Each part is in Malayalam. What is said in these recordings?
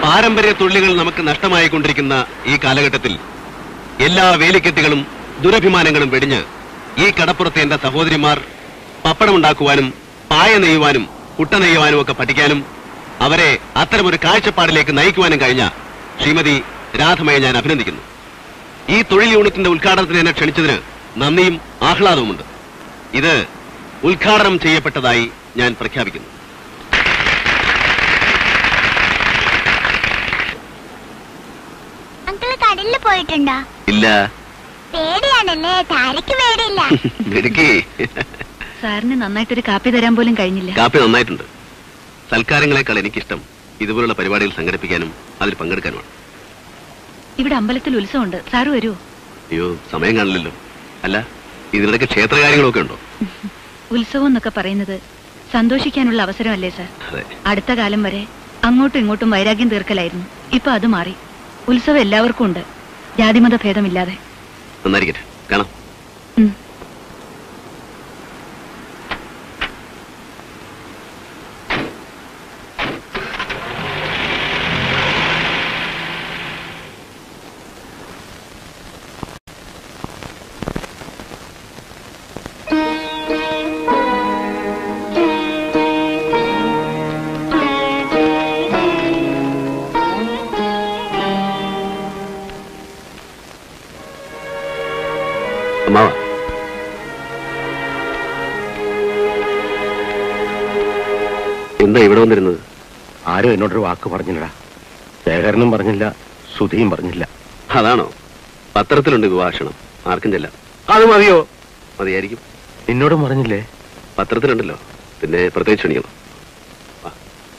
പാരമ്പര്യ തൊഴിലുകൾ നമുക്ക് നഷ്ടമായിക്കൊണ്ടിരിക്കുന്ന ഈ കാലഘട്ടത്തിൽ എല്ലാ വേലിക്കെട്ടുകളും ദുരഭിമാനങ്ങളും വെടിഞ്ഞ് ഈ കടപ്പുറത്തെ എന്റെ സഹോദരിമാർ പപ്പടമുണ്ടാക്കുവാനും പായ നെയ്യുവാനും കുട്ട നെയ്യുവാനും ഒക്കെ പഠിക്കാനും അവരെ അത്തരമൊരു കാഴ്ചപ്പാടിലേക്ക് നയിക്കുവാനും കഴിഞ്ഞ ശ്രീമതി രാധമയെ ഞാൻ അഭിനന്ദിക്കുന്നു ഈ തൊഴിൽ യൂണിറ്റിന്റെ ഉദ്ഘാടനത്തിന് എന്നെ ക്ഷണിച്ചതിന് നന്ദിയും ആഹ്ലാദവുമുണ്ട് ഇത് ഉദ്ഘാടനം ചെയ്യപ്പെട്ടതായി ഞാൻ പ്രഖ്യാപിക്കുന്നു അങ്കിള് കടലിൽ പോയിട്ടുണ്ടോ ഇല്ല പേടിയാണല്ലേ താരയ്ക്ക് പേടിയില്ല മിടുക്കി സാറിന് നന്നായിട്ടൊരു കാപ്പി തരാൻ പോലും കഴിഞ്ഞില്ല കാപ്പി നന്നായിട്ടുണ്ട് സൽക്കാരങ്ങളെക്കാൾ എനിക്കിഷ്ടം ഇതുപോലുള്ള പരിപാടികൾ സംഘടിപ്പിക്കാനും അതിൽ പങ്കെടുക്കാനുമാണ് ഇവിടെ അമ്പലത്തിൽ ഉത്സവമുണ്ട് സാറ് വരുമോ അയ്യോ സമയം കാണില്ലല്ലോ അല്ല ഇതിനിടയ്ക്ക് ക്ഷേത്രകാര്യങ്ങളൊക്കെ ഉണ്ടോ ഉത്സവം എന്നൊക്കെ പറയുന്നത് സന്തോഷിക്കാനുള്ള അവസരമല്ലേ സാർ അതെ അടുത്ത കാലം വരെ അങ്ങോട്ടും ഇങ്ങോട്ടും വൈരാഗ്യം തീർക്കലായിരുന്നു ഇപ്പൊ അത് മാറി ഉത്സവം എല്ലാവർക്കും ഉണ്ട് ജാതിമത ഭേദമില്ലാതെ നന്നായിരിക്കട്ടെ കാണാം ഉം. അമ്മാവ എന്താ ഇവിടെ വന്നിരുന്നത് ആരും എന്നോടൊരു വാക്ക് പറഞ്ഞില്ലടാ ശേഖരനും പറഞ്ഞില്ല സുധിയും പറഞ്ഞില്ല അതാണോ പത്രത്തിലുണ്ട് വിഭാഷണം ആർക്കും ചെല്ലാം അത് മതിയോ മതിയായിരിക്കും നിന്നോടും പറഞ്ഞില്ലേ പത്രത്തിലുണ്ടല്ലോ പിന്നെ പ്രത്യേകിച്ച് ക്ഷണിക്കണം വാ.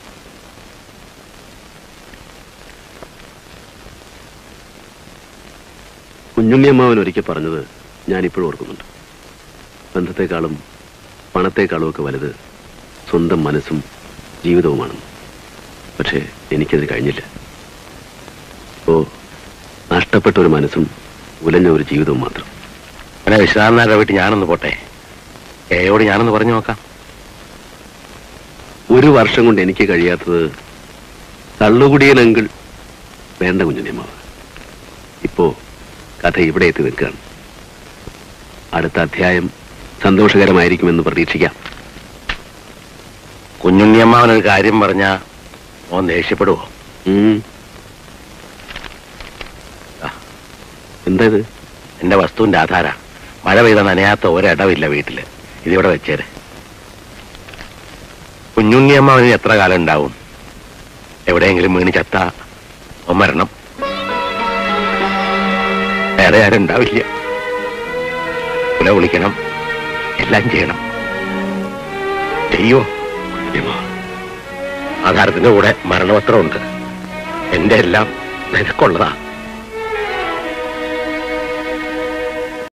കുഞ്ഞുണ്ണിയമ്മാവൻ ഒരിക്കൽ പറഞ്ഞത് ഞാൻ ഇപ്പോഴും ഓർക്കുന്നുണ്ട് ബന്ധത്തെക്കാളും പണത്തെക്കാളും ഒക്കെ വലുത് സ്വന്തം മനസ്സും ജീവിതവുമാണെന്ന് പക്ഷേ എനിക്കതിന് കഴിഞ്ഞില്ല ഓ നഷ്ടപ്പെട്ട ഒരു മനസ്സും ഉലഞ്ഞ ഒരു ജീവിതവും മാത്രം അങ്ങനെ വിശ്രാമനാരുടെ വീട്ടിൽ ഞാനൊന്ന് പോട്ടെ ഏയോട് ഞാനൊന്ന് പറഞ്ഞു നോക്കാം ഒരു വർഷം കൊണ്ട് എനിക്ക് കഴിയാത്തത് തള്ളുകുടിയനെങ്കിൽ വേണ്ട കുഞ്ഞുണ്ണിയമ്മാവ് ഇപ്പോ കഥ ഇവിടെ എത്തി നിൽക്കുകയാണ് അടുത്ത അധ്യായം സന്തോഷകരമായിരിക്കുമെന്ന് പ്രതീക്ഷിക്കാം കുഞ്ഞുണ്ണിയമ്മാവനൊരു കാര്യം പറഞ്ഞാ ഓൻ ദേഷ്യപ്പെടുവോ ഉം. എന്താ ഇത് എന്റെ വസ്തുവിന്റെ ആധാര മഴ പെയ്ത നനയാത്ത ഒരിടവില്ല വീട്ടില് ഇതിവിടെ വെച്ചേര് കുഞ്ഞുണ്ണിയമ്മാവന് എത്ര കാലം ഉണ്ടാവും എവിടെയെങ്കിലും വീണ് ചത്ത ഓൻ മരണം വേറെ ആരും ഉണ്ടാവില്ല പുല വിളിക്കണം എല്ലാം ചെയ്യണം ചെയ്യോ കുഞ്ഞുണ്ണിയമ്മാവ്, ആധാരത്തിന്റെ കൂടെ മരണപത്രമുണ്ട് എന്റെ എല്ലാം നിനക്കുള്ളതാ